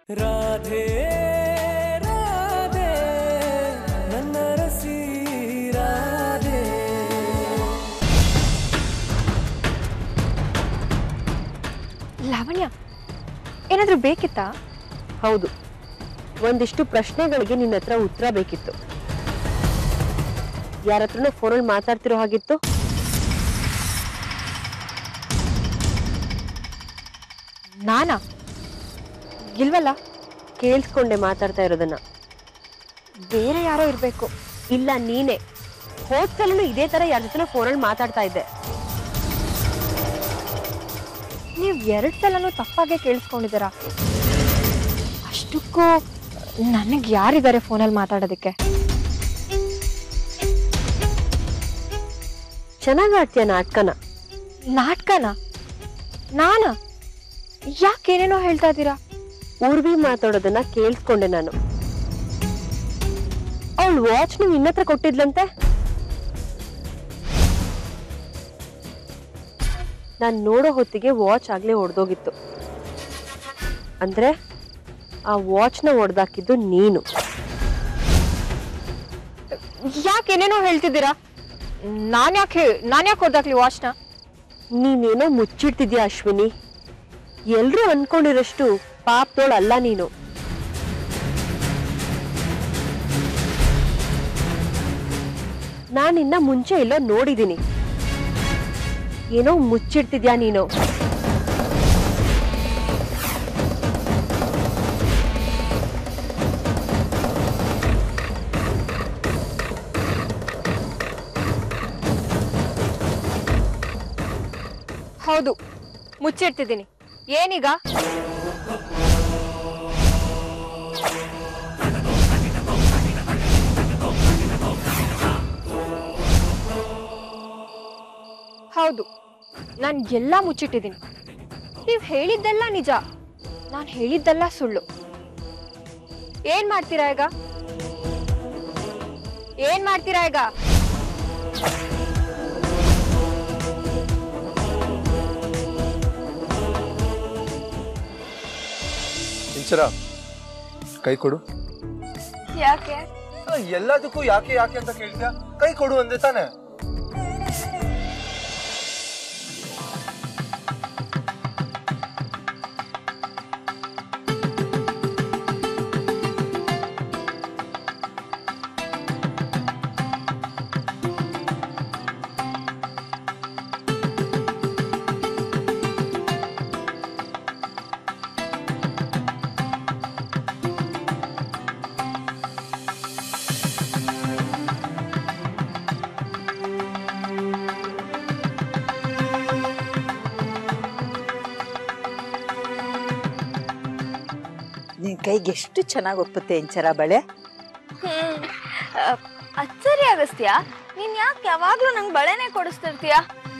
ರಾಧೆ ರಾಧೆ ನನ್ನ ರಸಿ ರಾಧೆ ಲಾವಣ್ಯ ಏನಾದರೂ ಬೇಕಿತ್ತಾ ಹೌದು ಒಂದಿಷ್ಟು ಪ್ರಶ್ನೆಗಳಿಗೆ ನಿನ್ನ ಹತ್ರ ಉತ್ತರ ಬೇಕಿತ್ತು ಯಾರ ಹತ್ರನೂ ಫೋನಲ್ಲಿ ಮಾತಾಡ್ತಿರೋ ಹಾಗಿತ್ತು ನಾನಾ ಇಲ್ವಲ್ಲ ಕೇಳಿಸ್ಕೊಂಡೆ ಮಾತಾಡ್ತಾ ಇರೋದನ್ನ ಬೇರೆ ಯಾರೋ ಇರಬೇಕು ಇಲ್ಲ ನೀನೆ ಹೋದ್ಸಲೂ ಇದೇ ತರ ಯಾರ ಜೊತೆ ಫೋನಲ್ಲಿ ಮಾತಾಡ್ತಾ ಇದ್ದೆ ನೀವು ಎರಡು ಸಲನೂ ತಪ್ಪಾಗೆ ಕೇಳಿಸ್ಕೊಂಡಿದ್ದೀರಾ ಅಷ್ಟಕ್ಕೂ ನನಗೆ ಯಾರಿದ್ದಾರೆ ಫೋನಲ್ಲಿ ಮಾತಾಡೋದಕ್ಕೆ ಚೆನ್ನಾಗ್ ಆಡ್ತೀಯ ನಾಟಕನ ನಾಟಕನ ನಾನ ಯಾಕೇನೇನೋ ಹೇಳ್ತಾ ಇದ್ದೀರಾ ಊರ್ವಿ ಮಾತಾಡೋದನ್ನ ಕೇಳಿಸ್ಕೊಂಡೆ ನಾನು ಅವಳು ವಾಚ್ ನೀವು ಇನ್ನತ್ರ ಕೊಟ್ಟಿದ್ಲಂತೆ ನಾನ್ ನೋಡೋ ಹೊತ್ತಿಗೆ ವಾಚ್ ಆಗ್ಲೇ ಒಡೆದೋಗಿತ್ತು ಅಂದ್ರೆ ಆ ವಾಚ್ನ ಒಡೆದಾಕಿದ್ದು ನೀನು ಯಾಕೇನೇನೋ ಹೇಳ್ತಿದ್ದೀರಾ ನಾನು ಯಾಕೆ ನಾನು ಯಾಕೆ ಹೊಡೆದಾಕ್ಲಿ ವಾಚ್ನ ನೀನೇನೋ ಮುಚ್ಚಿಡ್ತಿದ್ಯಾ ಅಶ್ವಿನಿ ಎಲ್ರೂ ಅನ್ಕೊಂಡಿರೋಷ್ಟು ಪಾಪದೋಳಲ್ಲ ನೀನು ನಾನಿನ್ನ ಮುಂಚೆ ಎಲ್ಲೋ ನೋಡಿದೀನಿ ಏನೋ ಮುಚ್ಚಿಡ್ತಿದ್ಯಾ ನೀನು ಹೌದು ಮುಚ್ಚಿಡ್ತಿದ್ದೀನಿ ಏನೀಗ ಹೌದು ನಾನು ಎಲ್ಲ ಮುಚ್ಚಿಟ್ಟಿದ್ದೀನಿ ನೀವು ಹೇಳಿದ್ದೆಲ್ಲ ನಿಜ ನಾನು ಹೇಳಿದ್ದೆಲ್ಲ ಸುಳ್ಳು ಏನ್ ಮಾಡ್ತೀರಾ ಈಗ ಏನ್ ಮಾಡ್ತೀರಾ ಈಗ ಇಂಚರ ಕೈ ಕೊಡು ಯಾಕೆ ಆ, ಎಲ್ಲದಕ್ಕೂ ಯಾಕೆ ಯಾಕೆ ಅಂತ ಕೇಳ್ತೀಯ ಕೈ ಕೊಡು ಅಂದೆ ತಾನೆ ನಿನ್ ಕೈಗೆ ಎಷ್ಟು ಚೆನ್ನಾಗಿ ಒಪ್ಪುತ್ತೆ ಇಂಚರ ಬಳೆ ಅಚ್ಚರಿ ಆಗಸ್ತ್ಯಾ ನೀನ್ ಯಾಕೆ ಯಾವಾಗ್ಲೂ ನಂಗೆ ಬಳೆನೆ ಕೊಡಿಸ್ತಿರ್ತೀಯ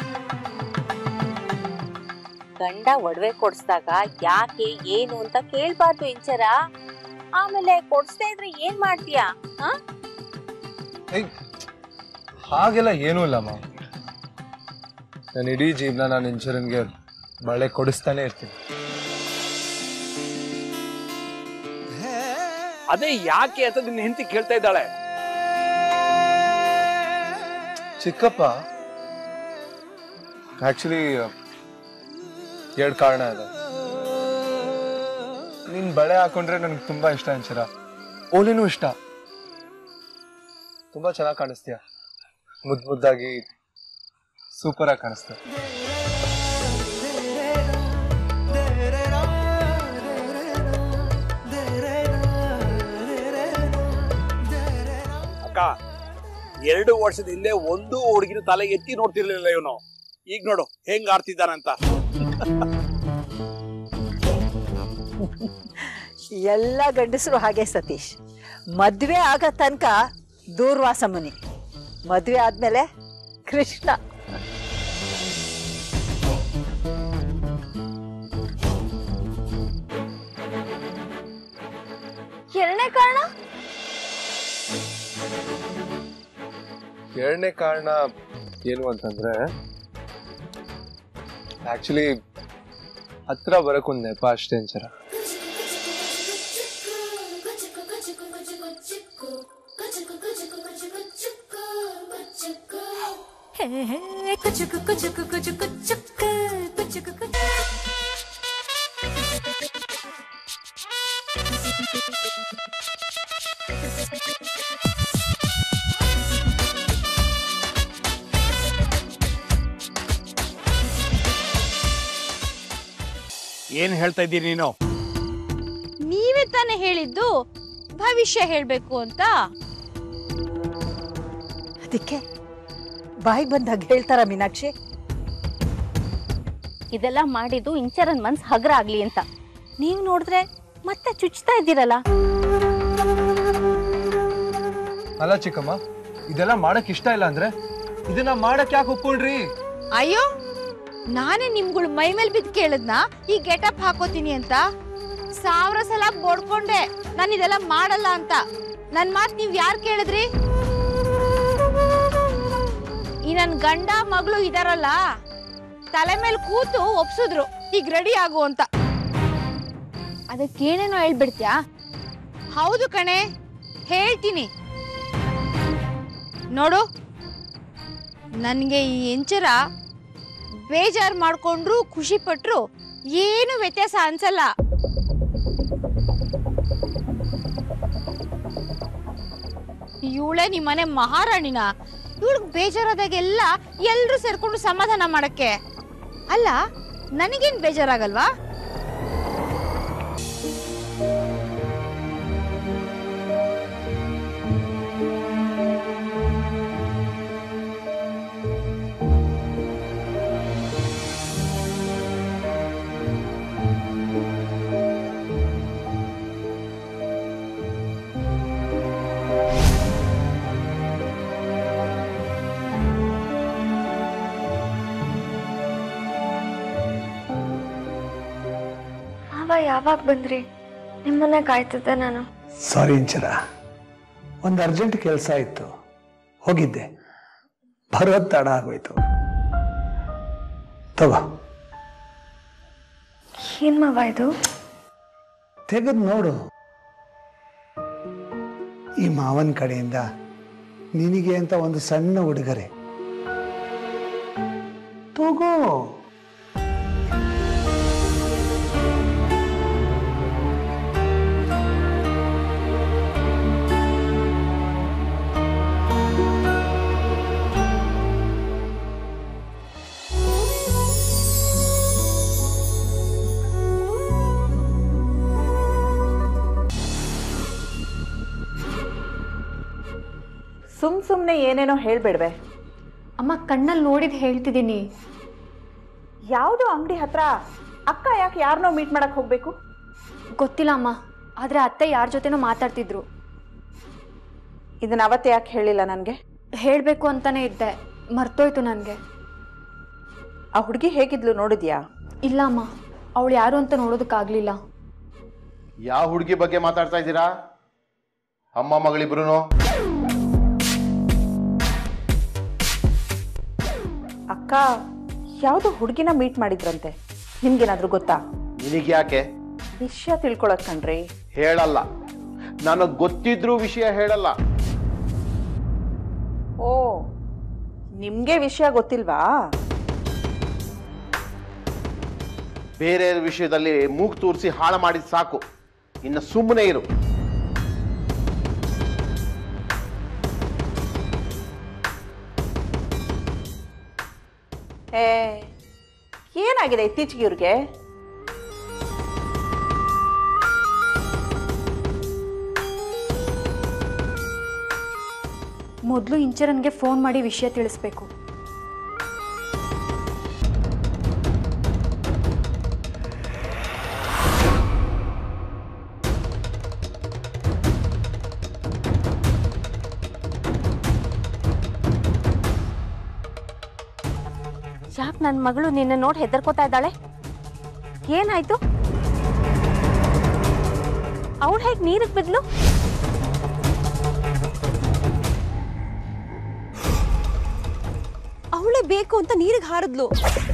ಗಂಡ ಒಡವೆ ಕೊಡ್ಸ್ದಾಗ ಯಾಕೆ ಏನು ಅಂತ ಕೇಳ್ಬಾರ್ದು ಇಂಚರ ಆಮೇಲೆ ಕೊಡ್ಸ್ತಾ ಇದ್ರೆ ಏನ್ ಮಾಡ್ತೀಯಾ ಹ ಏಯ್ ಹಾಗೆಲ್ಲ ಏನೂ ಇಲ್ಲಮ್ಮ ನಾನು ಇಡೀ ಜೀವನ ನಾನು ಇಂಚರನ್ಗೆ ಬಳೆ ಕೊಡಿಸ್ತಾನೆ ಇರ್ತೀನಿ ಅದೇ ಯಾಕೆ ಅಂತ ನಿನ್ನ ಹೆಂಡತಿ ಕೇಳ್ತಾ ಇದ್ದಾಳೆ ಚಿಕ್ಕಪ್ಪ ಆಕ್ಚುಲಿ ಎರಡು ಕಾರಣ ಇದೆ ನೀನ್ ಬಳೆ ಹಾಕೊಂಡ್ರೆ ನನ್ಗೆ ತುಂಬಾ ಇಷ್ಟ ಅಂಚರ ಓಲಿನೂ ಇಷ್ಟ ತುಂಬಾ ಚೆನ್ನಾಗಿ ಕಾಣಿಸ್ತೀಯ ಮುದ್ ಮುದ್ದಾಗಿ ಸೂಪರ್ ಆಗಿ ಕಾಣಿಸ್ತೀಯ ಅಕ್ಕ ಎರಡು ವರ್ಷದ ಹಿಂದೆ ಒಂದು ಹುಡುಗಿನ ತಲೆ ಎತ್ತಿ ನೋಡ್ತಿರ್ಲಿಲ್ಲ ಇವನು ಈಗ ನೋಡು ಹೆಂಗ್ ಆಡ್ತಿದ್ದಾನಂತ ಎಲ್ಲ ಗಂಡಸರು ಹಾಗೆ ಸತೀಶ್ ಮದ್ವೆ ಆಗ ತನಕ ದೂರ್ವಾಸ ಮುನಿ ಮದ್ವೆ ಆದ್ಮೇಲೆ ಕೃಷ್ಣ ಎರಡನೇ ಕಾರಣ ಎರಡನೇ ಕಾರಣ ಏನು ಅಂತಂದ್ರೆ ಆಕ್ಚುಲಿ ಹತ್ರ ಬರಕ್ ಒಂದು ನೆಪ ಅಷ್ಟೇ ಅಂಚರ ಕುಚುಕು ಕುಚುಕು ಕುಚುಕು ಚುಕ್ಕ ಕುಚುಕು ಕುಚುಕು ಏನ್ ಹೇಳ್ತಾ ಇದ್ದೀನಿ ನೀನು ನೀವೇ ತಾನೇ ಹೇಳಿದ್ದು ಭವಿಷ್ಯ ಹೇಳ್ಬೇಕು ಅಂತ ಅದಕ್ಕೆ ಬಾಯಿಗೆ ಬಂದಾಗ ಹೇಳ್ತಾರ ಮೀನಾಕ್ಷಿ ಇದೆಲ್ಲ ಮಾಡಿದ್ದು ಇಂಚರನ್ ಮನ್ಸ್ ಹಗ್ರ ಆಗ್ಲಿ ಅಂತ ನೀವ್ ನೋಡಿದ್ರೆ ಮತ್ತೆ ಚುಚ್ತಾ ಇದ್ದೀರಲ್ಲ ಅಲ್ಲ ಚಿಕ್ಕಮ್ಮ ಇದೆಲ್ಲ ಮಾಡಕ್ ಇಷ್ಟ ಇಲ್ಲ ಅಂದ್ರೆ ಇದನ್ನ ಮಾಡಕ್ ಯಾಕೆ ಒಪ್ಕೊಂಡ್ರಿ ಅಯ್ಯೋ ನಾನೇ ನಿಮ್ಗಳು ಮೈ ಮೇಲೆ ಬಿದ್ದು ಕೇಳದ್ನ ಈ ಗೆಟಪ್ ಹಾಕೋತೀನಿ ಅಂತ ಸಾವಿರ ಸಲ ಬೋಡ್ಕೊಂಡೆ ನಾನು ಇದೆಲ್ಲ ಮಾಡಲ್ಲ ಅಂತ ನನ್ ಮಾತ್ ನೀವ್ ಯಾರ್ ಕೇಳಿದ್ರಿ ಈ ನನ್ ಗಂಡ ಮಗಳು ಇದಾರಲ್ಲ ತಲೆ ಮೇಲೆ ಕೂತು ಒಪ್ಸಿದ್ರು ಈಗ ರೆಡಿ ಆಗು ಅಂತ ಅದಕ್ಕೇನೇನೋ ಹೇಳ್ಬಿಡ್ತ್ಯಾ ಹೌದು ಕಣೆ ಹೇಳ್ತೀನಿ ನೋಡು ನನಗೆ ಈ ಎಂಚರ ಬೇಜಾರು ಮಾಡ್ಕೊಂಡ್ರು ಖುಷಿ ಪಟ್ರು ಏನು ವ್ಯತ್ಯಾಸ ಅನ್ಸಲ್ಲ ಇವಳೆ ನಿಮ್ಮನೆ ಮಹಾರಾಣಿನ ಇವಳಿಗೆ ಬೇಜಾರಾದಾಗೆಲ್ಲ ಎಲ್ರೂ ಸೇರ್ಕೊಂಡು ಸಮಾಧಾನ ಮಾಡಕ್ಕೆ ಅಲ್ಲ ನನಗೇನ್ ಬೇಜಾರಾಗಲ್ವಾ ಮಾವ ಯಾವಾಗ ಬಂದ್ರಿ ನಿಮ್ಮನ್ನ ಕಾಯ್ತಿದ್ದೆ ನಾನು ಸಾರಿ ಇಂಚರ ಒಂದು ಅರ್ಜೆಂಟ್ ಕೆಲಸ ಇತ್ತು ಹೋಗಿದ್ದೆ ಬರೋದು ತಡ ಆಗೋಯ್ತು ತಗೋ ಏನ್ ಮಾವ ಇದು ತೆಗೆದು ನೋಡು ಈ ಮಾವನ ಕಡೆಯಿಂದ ನಿನಗೆ ಅಂತ ಒಂದು ಸಣ್ಣ ಉಡುಗೊರೆ ತಗೋ ಸುಮ್ ಸುಮ್ನೆ ಏನೇನೋ ಹೇಳ್ಬೇಡ್ವೆ ಅಮ್ಮ ಕಣ್ಣಲ್ಲಿ ನೋಡಿದ್ ಹೇಳ್ತಿದ್ದೀನಿ ಯಾವುದೋ ಅಂಗಡಿ ಹತ್ರ ಅಕ್ಕ ಯಾಕೆ ಯಾರನ್ನೋ ಮೀಟ್ ಮಾಡಕ್ ಹೋಗ್ಬೇಕು ಗೊತ್ತಿಲ್ಲ ಅಮ್ಮ ಆದ್ರೆ ಅತ್ತೆ ಯಾರ ಜೊತೆನೋ ಮಾತಾಡ್ತಿದ್ರು ಇದನ್ನ ಅವತ್ತೆ ಯಾಕೆ ಹೇಳಿಲ್ಲ ನನಗೆ ಹೇಳ್ಬೇಕು ಅಂತಾನೆ ಇದ್ದೆ ಮರ್ತೋಯ್ತು ನನಗೆ ಆ ಹುಡುಗಿ ಹೇಗಿದ್ಲು ನೋಡಿದ್ಯಾ ಇಲ್ಲ ಅಮ್ಮ ಅವಳು ಯಾರು ಅಂತ ನೋಡೋದಕ್ಕಾಗ್ಲಿಲ್ಲ ಯಾವ ಹುಡುಗಿ ಬಗ್ಗೆ ಮಾತಾಡ್ತಾ ಇದ್ದೀರಾ ಅಮ್ಮ ಮಗಳಿಬ್ರು ಅಕ್ಕ ಯಾವುದೋ ಹುಡುಗಿನ ಮೀಟ್ ಮಾಡಿದ್ರಂತೆ ನಿಮ್ಗೇನಾದ್ರೂ ಗೊತ್ತಾ ನಿನಗೆ ಯಾಕೆ ವಿಷಯ ತಿಳ್ಕೊಳಕ್ ಕಣ್ರಿ ಹೇಳಲ್ಲ ನನಗೆ ಗೊತ್ತಿದ್ರೂ ವಿಷಯ ಹೇಳಲ್ಲ ಓ ನಿಮ್ಗೆ ವಿಷಯ ಗೊತ್ತಿಲ್ವಾ ಬೇರೆ ವಿಷಯದಲ್ಲಿ ಮೂಗು ತೂರಿಸಿ ಹಾಳು ಮಾಡಿದ ಸಾಕು ಇನ್ನು ಸುಮ್ಮನೆ ಇರು ಏ ಏನಾಗಿದೆ ಇತ್ತೀಚೆಗೆ ಇವ್ರಿಗೆ ಮೊದಲು ಇಂಚರನ್ಗೆ ಫೋನ್ ಮಾಡಿ ವಿಷಯ ತಿಳಿಸ್ಬೇಕು ಯಾಕೆ ನನ್ನ ಮಗಳು ನಿನ್ನ ನೋಡಿ ಹೆದರ್ಕೋತಾ ಇದ್ದಾಳೆ ಏನಾಯ್ತು ಅವಳು ಹೇಗೆ ನೀರಿಗೆ ಬಿದ್ಲು ಅವಳೇ ಬೇಕು ಅಂತ ನೀರಿಗೆ ಹಾರಿದ್ಲು